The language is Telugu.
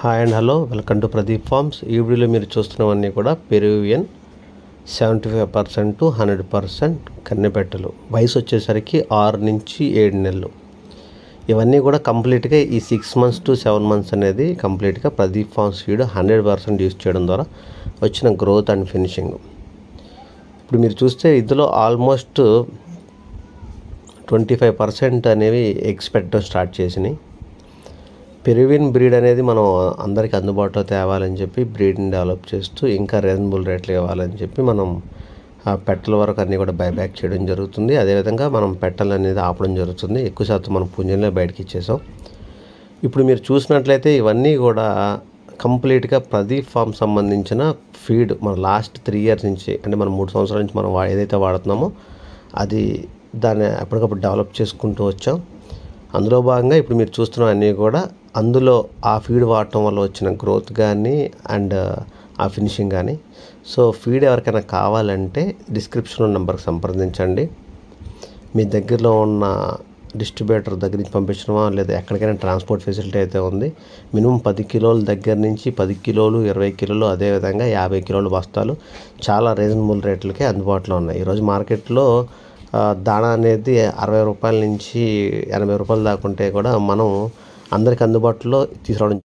hi and hello welcome to Pradeep farms ఈ వీడియోలో మీరు చూస్తున్నవన్నీ కూడా Peruvian seventy five percent to hundred percent కన్నెపెట్టలు వయసు వచ్చేసరికి ఆరు నుంచి ఏడు నెలలు ఇవన్నీ కూడా కంప్లీట్గా ఈ six months to seven months అనేది కంప్లీట్గా Pradeep farms feed hundred percent use చేయడం ద్వారా వచ్చిన గ్రోత్ అండ్ ఫినిషింగ్ ఇప్పుడు మీరు చూస్తే ఇందులో ఆల్మోస్ట్ ట్వంటీ ఫైవ్ పర్సెంట్ అనేవి ఎక్స్పెక్ట్ స్టార్ట్ చేసినాయి పెరువిన్ బ్రీడ్ అనేది మనం అందరికీ అందుబాటులో తేవాలని చెప్పి బ్రీడ్ని డెవలప్ చేస్తూ ఇంకా రీజనబుల్ రేట్లు ఇవ్వాలని చెప్పి మనం ఆ పెట్టల వరకు అన్నీ కూడా బైబ్యాక్ చేయడం జరుగుతుంది అదేవిధంగా మనం పెట్టలు అనేది ఆపడం జరుగుతుంది ఎక్కువ శాతం మనం పుంజంలో బయటకి ఇచ్చేసాం ఇప్పుడు మీరు చూసినట్లయితే ఇవన్నీ కూడా కంప్లీట్గా ప్రదీప్ ఫామ్ సంబంధించిన ఫీడ్ మన లాస్ట్ త్రీ ఇయర్స్ నుంచి అంటే మనం మూడు సంవత్సరాల నుంచి మనం వా- ఏదైతే వాడుతున్నామో అది దాన్ని ఎప్పటికప్పుడు డెవలప్ చేసుకుంటూ వచ్చాం అందులో భాగంగా ఇప్పుడు మీరు చూస్తున్న అన్నీ కూడా అందులో ఆ ఫీడ్ వాడటం వల్ల వచ్చిన గ్రోత్ కానీ అండ్ ఆ ఫినిషింగ్ కానీ సో ఫీడ్ ఎవరికైనా కావాలంటే డిస్క్రిప్షన్లో నెంబర్కి సంప్రదించండి మీ దగ్గరలో ఉన్న డిస్ట్రిబ్యూటర్ దగ్గర నుంచి పంపించడమా లేదా ఎక్కడికైనా ట్రాన్స్పోర్ట్ ఫెసిలిటీ అయితే ఉంది మినిమం పది కిలోల దగ్గర నుంచి పది కిలోలు ఇరవై కిలోలు అదేవిధంగా యాభై కిలోల బస్తాలు చాలా రీజనబుల్ రేట్లకే అందుబాటులో ఉన్నాయి ఈరోజు మార్కెట్లో ఆ, దాణా అనేది అరవై రూపాయల నుంచి ఎనభై రూపాయల దాకా ఉంటే కూడా మనం అందరికి అందుబాటులో తీసుకురావడం